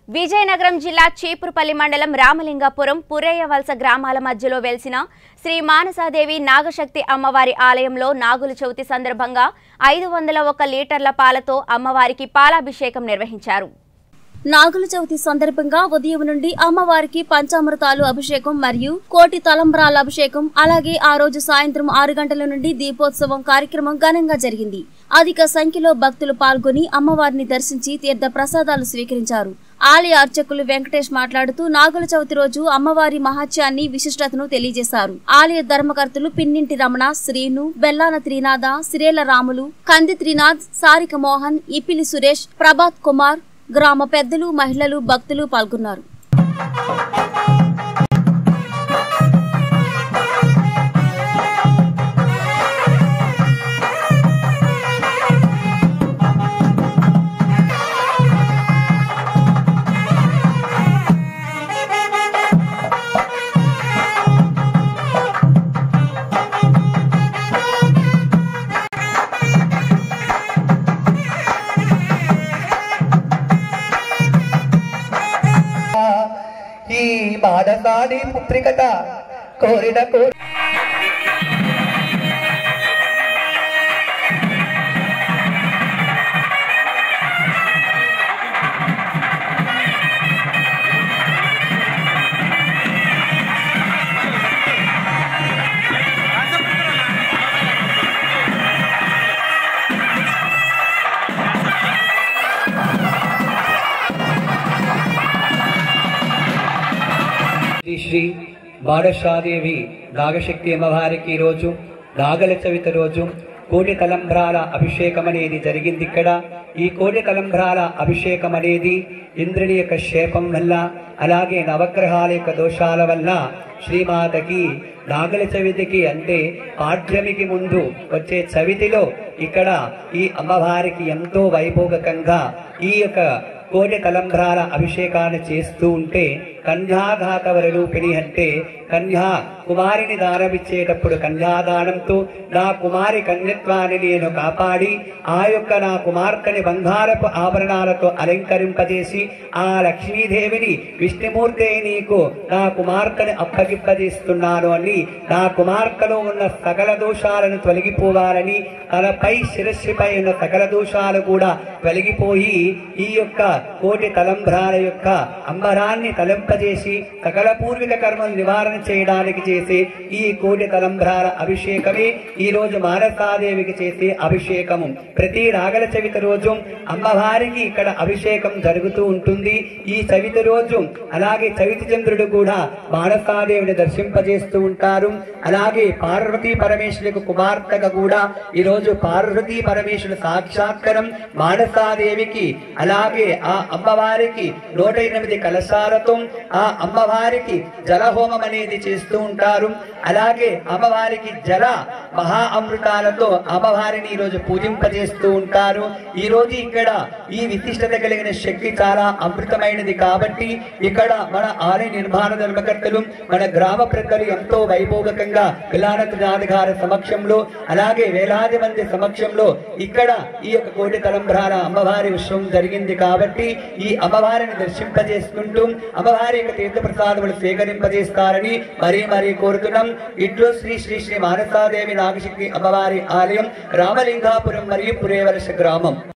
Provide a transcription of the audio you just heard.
విజయనగరం జిల్లా చీపురుపల్లి మండలం రామలింగాపురం పురేయవలస గ్రామాల మధ్యలో వెలిసిన శ్రీ మానసాదేవి నాగశక్తి అమ్మవారి ఆలయంలో నాగుల చవితి సందర్భంగా ఐదు వందల ఒక లీటర్ల పాలతో అమ్మవారికి పాలాభిషేకం నిర్వహించారు నాగుల చవితి సందర్భంగా ఉదయం నుండి అమ్మవారికి పంచామృతాలు అభిషేకం మరియు కోటి తలంబ్రాల అభిషేకం అలాగే ఆ రోజు సాయంత్రం ఆరు గంటల నుండి దీపోత్సవం కార్యక్రమం ఘనంగా జరిగింది అధిక సంఖ్యలో భక్తులు పాల్గొని అమ్మవారిని దర్శించి తీర్థ ప్రసాదాలు స్వీకరించారు ఆలయ అర్చకులు వెంకటేష్ మాట్లాడుతూ నాగుల చవితి రోజు అమ్మవారి మహత్యాన్ని విశిష్టతను తెలియజేశారు ఆలయ ధర్మకర్తలు పిన్నింటి రమణ శ్రీను బెల్లాన త్రినాథ సిరేల రాములు కంది త్రినాథ్ సారిక మోహన్ ఇపిలి సురేష్ ప్రభాత్ కుమార్ గ్రామ పెద్దలు మహిళలు భక్తులు పాల్గొన్నారు ఈ బాధసాడి పుత్రికట కోరిన కోరి శ్రీ శ్రీ బాడషాదేవి నాగశక్తి అమ్మవారికి ఈ రోజు నాగల చవితి రోజు కోటి తలంబ్రాల అభిషేకం అనేది జరిగింది ఇక్కడ ఈ కోటి తలంబ్రాల అభిషేకం అనేది ఇంద్రుని యొక్క శాపం వల్ల అలాగే నవగ్రహాల యొక్క దోషాల వల్ల శ్రీమాతకి నాగల చవితికి అంటే పాఠ్యమికి ముందు వచ్చే చవితిలో ఇక్కడ ఈ అమ్మవారికి ఎంతో వైభోగకంగా ఈ యొక్క కోటి తలంబ్రాల అభిషేకాన్ని చేస్తూ ఉంటే కన్యాఘాతవర రూపిణి అంటే కన్యా కుమారిని దానమిచ్చేటప్పుడు కన్యాదానంతో నా కుమారి కన్యత్వాన్ని నేను కాపాడి ఆ యొక్క నా కుమార్తెని బంగారపు ఆభరణాలతో అలంకరింపజేసి ఆ లక్ష్మీదేవిని విష్ణుమూర్తి నీకు నా కుమార్తెని అప్పగిప్పజేస్తున్నాను అని నా కుమార్తెలో ఉన్న సకల దోషాలను తొలగిపోవాలని తనపై శిరస్సుపై ఉన్న సకల దోషాలు కూడా తొలగిపోయి ఈ యొక్క కోటి తలంబ్రాల యొక్క అంబరాన్ని తలంపజేసి సకల పూర్విక కర్మలు నివారణ చేయడానికి చేసే ఈ కోటి తలంబ్రాల అభిషేకమే ఈ రోజు మానసాదేవికి చేసే అభిషేకము ప్రతి నాగల చవితి రోజు అమ్మవారికి ఇక్కడ అభిషేకం జరుగుతూ ఉంటుంది ఈ చవితి రోజు అలాగే చవితి చంద్రుడు కూడా మానసాదేవిని దర్శింపజేస్తూ ఉంటారు అలాగే పార్వతీ పరమేశ్వరికి కుమార్తెగా కూడా ఈ రోజు పార్వతీ పరమేశ్వరుడు సాక్షాత్కరం మానసాదేవికి అలాగే ఆ అమ్మవారికి నూట ఎనిమిది కలశాలతో ఆ అమ్మవారికి జలహోమం అనేది చేస్తూ ఉంటారు అలాగే అమ్మవారికి జల మహా అమృతాలతో అమ్మవారిని ఈ రోజు పూజింపజేస్తూ ఉంటారు ఈ రోజు ఇక్కడ ఈ విశిష్టత కలిగిన శక్తి చాలా అమృతమైనది కాబట్టి ఇక్కడ మన ఆలయ నిర్మాణ ధర్మకర్తలు మన గ్రామ ప్రజలు ఎంతో వైభోగకంగా పిలానత్ నాథ్ గారి సమక్షంలో అలాగే వేలాది మంది సమక్షంలో ఇక్కడ ఈ యొక్క కోటి తలంబ్రాల అమ్మవారి విషయం జరిగింది కాబట్టి ఈ అమ్మవారిని దర్శింపజేసుకుంటూ అమ్మవారి యొక్క తీర్థప్రసాదములు స్వీకరింపజేస్తారని మరీ మరీ కోరుతున్నాం ఇట్లు శ్రీ శ్రీ శ్రీ మానసాదేవి నాగశక్తి అమ్మవారి ఆలయం రామలింగాపురం మరియు పురేవలస గ్రామం